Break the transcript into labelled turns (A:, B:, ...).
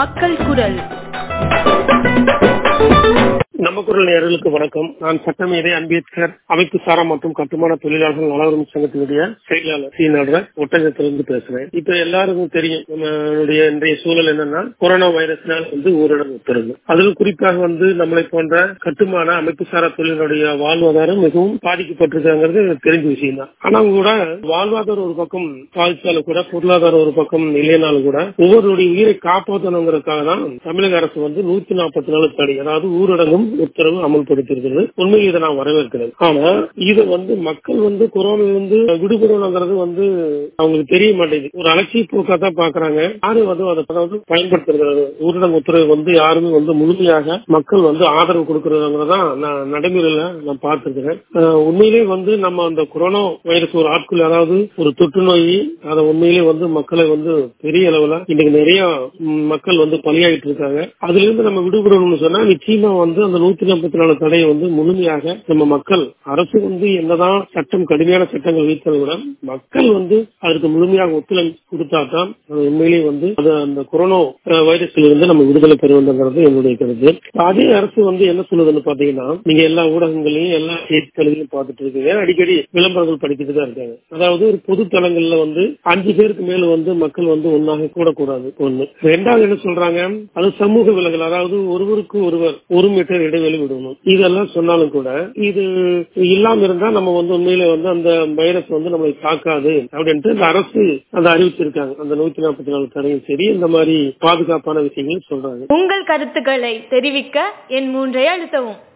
A: மக்கள் குரல்
B: நம்ம குரல் நேயர்களுக்கு வணக்கம் நான் சட்டமேதை அம்பேத்கர் அமைப்பு சாரா மற்றும் கட்டுமான தொழிலாளர்கள் நலவரம் சங்கத்தினுடைய செயலாளர் சி நடராஜ் ஒட்டகத்திலிருந்து பேசுறேன் இப்ப எல்லாருக்கும் தெரியும் நம்மளுடைய இன்றைய சூழல் என்னன்னா கொரோனா வைரஸ்னால் வந்து ஊரடங்கு உத்தரவு அதில் குறிப்பாக வந்து நம்மளை போன்ற கட்டுமான அமைப்பு சாரா தொழிலுடைய வாழ்வாதாரம் மிகவும் பாதிக்கப்பட்டிருக்காங்கிறது தெரிஞ்ச விஷயம் தான் ஆனா கூட வாழ்வாதாரம் ஒரு பக்கம் பாதித்தாலும் கூட பொருளாதாரம் ஒரு பக்கம் இல்லைனாலும் கூட ஒவ்வொருடைய உயிரை காப்பாற்றணுங்கிறதுக்காக தான் தமிழக அரசு வந்து நூத்தி நாற்பத்தி நாலு தடை அதாவது ஊரடங்கும் உத்தரவு அமல்படுத்தியிருக்கிறது உண்மையில் இதை நான் வரவேற்கிறேன் ஆனா இது வந்து மக்கள் வந்து கொரோனா வந்து விடுபடணுங்கிறது வந்து அவங்களுக்கு தெரிய மாட்டேங்குது ஒரு அலட்சிய போக்கா தான் பாக்குறாங்க யாரும் வந்து அதை அதாவது பயன்படுத்துறது ஊரடங்கு உத்தரவு வந்து யாருமே வந்து முழுமையாக மக்கள் வந்து ஆதரவு கொடுக்கறதுங்கிறதான் நான் நடைமுறையில நான் பார்த்திருக்கிறேன் உண்மையிலே வந்து நம்ம அந்த கொரோனா வைரஸ் ஒரு ஆட்கள் அதாவது ஒரு தொற்று நோய் அதை உண்மையிலே வந்து மக்களை வந்து பெரிய அளவுல இன்னைக்கு நிறைய மக்கள் வந்து பலியாயிட்டு இருக்காங்க அதுல இருந்து நம்ம விடுபடணும்னு சொன்னா நிச்சயமா வந்து அந்த நூத்தி நாற்பத்தி நாலு தடையை வந்து முழுமையாக நம்ம மக்கள் அரசு வந்து என்னதான் சட்டம் கடுமையான சட்டங்கள் வைத்தாலும் கூட மக்கள் வந்து அதற்கு முழுமையாக ஒத்துழைப்பு கொடுத்தா தான் உண்மையிலேயே வந்து அது அந்த கொரோனா வைரஸ்ல இருந்து நம்ம விடுதலை பெற வேண்டும்ங்கிறது என்னுடைய கருத்து அதே அரசு வந்து என்ன சொல்லுதுன்னு பாத்தீங்கன்னா நீங்க எல்லா ஊடகங்களையும் எல்லா செய்தித்தாளையும் பார்த்துட்டு இருக்கீங்க அடிக்கடி விளம்பரங்கள் படிக்கிட்டு தான் இருக்காங்க அதாவது ஒரு பொது தளங்கள்ல வந்து அஞ்சு பேருக்கு மேல வந்து மக்கள் வந்து ஒன்னாக கூடக்கூடாது ஒண்ணு ரெண்டாவது என்ன சொல்றாங்க அது சமூக விலகல் அதாவது ஒருவருக்கு ஒருவர் ஒரு மீட்டர் இடைவெளி விடணும் இதெல்லாம் சொன்னாலும் கூட இது இல்லாம இருந்தா நம்ம வந்து உண்மையில வந்து அந்த வைரஸ் வந்து நம்மளை தாக்காது அப்படின்ட்டு இந்த அரசு அந்த அறிவிச்சிருக்காங்க அந்த நூத்தி நாற்பத்தி நாலு தடையும் சரி இந்த மாதிரி பாதுகாப்பான விஷயங்கள் சொல்றாங்க
A: உங்கள் கருத்துக்களை தெரிவிக்க என் மூன்றை அழுத்தவும்